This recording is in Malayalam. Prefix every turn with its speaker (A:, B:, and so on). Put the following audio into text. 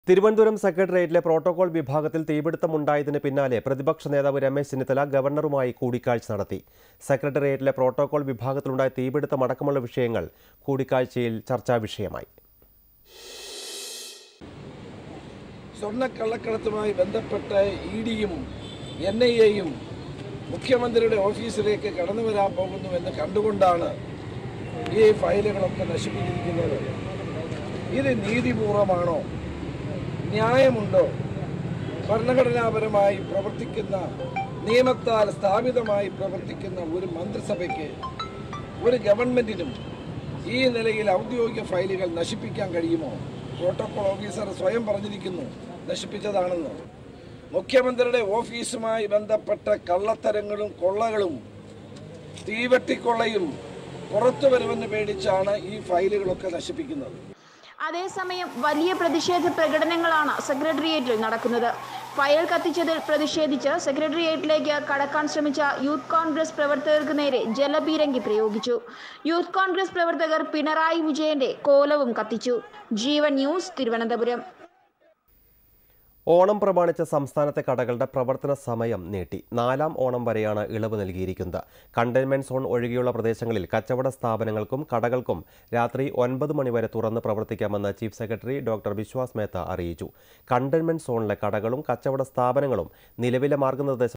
A: തിരുവനന്തപുരം സെക്രട്ടേറിയറ്റിലെ പ്രോട്ടോകോൾ വിഭാഗത്തിൽ തീപിടുത്തമുണ്ടായതിന് പിന്നാലെ പ്രതിപക്ഷ നേതാവ് രമേശ് ചെന്നിത്തല ഗവർണറുമായി കൂടിക്കാഴ്ച നടത്തി സെക്രട്ടേറിയറ്റിലെ പ്രോട്ടോകോൾ വിഭാഗത്തിലുണ്ടായ തീപിടുത്തമടക്കമുള്ള വിഷയങ്ങൾ കൂടിക്കാഴ്ചയിൽ ചർച്ചാ വിഷയമായി
B: സ്വർണ്ണക്കള്ളക്കടത്തുമായി ബന്ധപ്പെട്ട് ഇ ഡിയും എൻ ഐ എയും മുഖ്യമന്ത്രിയുടെ ഓഫീസിലേക്ക് കടന്നു വരാൻ പോകുന്നുവെന്ന് കണ്ടുകൊണ്ടാണ് ഈ ഫയലുകളൊക്കെ നശിപ്പിച്ചിരിക്കുന്നത് ഇത് നീതിപൂർവമാണോ ന്യായമുണ്ടോ ഭരണഘടനാപരമായി പ്രവർത്തിക്കുന്ന നിയമത്താൽ സ്ഥാപിതമായി പ്രവർത്തിക്കുന്ന ഒരു മന്ത്രിസഭയ്ക്ക് ഒരു ഗവൺമെന്റിനും ഈ നിലയിൽ ഔദ്യോഗിക ഫയലുകൾ നശിപ്പിക്കാൻ കഴിയുമോ പ്രോട്ടോകോൾ ഓഫീസർ സ്വയം പറഞ്ഞിരിക്കുന്നു നശിപ്പിച്ചതാണെന്ന് മുഖ്യമന്ത്രിയുടെ ഓഫീസുമായി ബന്ധപ്പെട്ട കള്ളത്തരങ്ങളും കൊള്ളകളും തീവെട്ടിക്കൊള്ളയും പുറത്തു വരുമെന്ന് പേടിച്ചാണ് ഈ ഫയലുകളൊക്കെ നശിപ്പിക്കുന്നത്
C: അതേസമയം വലിയ പ്രതിഷേധ പ്രകടനങ്ങളാണ് സെക്രട്ടേറിയറ്റിൽ നടക്കുന്നത് ഫയൽ കത്തിച്ചതിൽ പ്രതിഷേധിച്ച് സെക്രട്ടേറിയറ്റിലേക്ക് കടക്കാൻ ശ്രമിച്ച യൂത്ത് കോൺഗ്രസ് പ്രവർത്തകർക്ക് നേരെ ജലപീരങ്കി പ്രയോഗിച്ചു യൂത്ത് കോൺഗ്രസ് പ്രവർത്തകർ പിണറായി വിജയന്റെ കോലവും കത്തിച്ചു ജീവൻ ന്യൂസ് തിരുവനന്തപുരം
A: ഓണം പ്രമാണിച്ച സംസ്ഥാനത്തെ കടകളുടെ പ്രവർത്തന സമയം നീട്ടി നാലാം ഓണം വരെയാണ് ഇളവ് നൽകിയിരിക്കുന്നത് കണ്ടെയ്ൻമെന്റ് സോൺ ഒഴികെയുള്ള പ്രദേശങ്ങളിൽ കച്ചവട സ്ഥാപനങ്ങൾക്കും കടകൾക്കും രാത്രി ഒൻപത് മണിവരെ തുറന്ന് പ്രവർത്തിക്കാമെന്ന് chief secretary doctor Vishwas Mehta അറിയിച്ചു കണ്ടെയ്ൻമെന്റ് സോണിലെ കടകളും കച്ചവട സ്ഥാപനങ്ങളും നിലവിലെ മാർഗനിർദ്ദേശ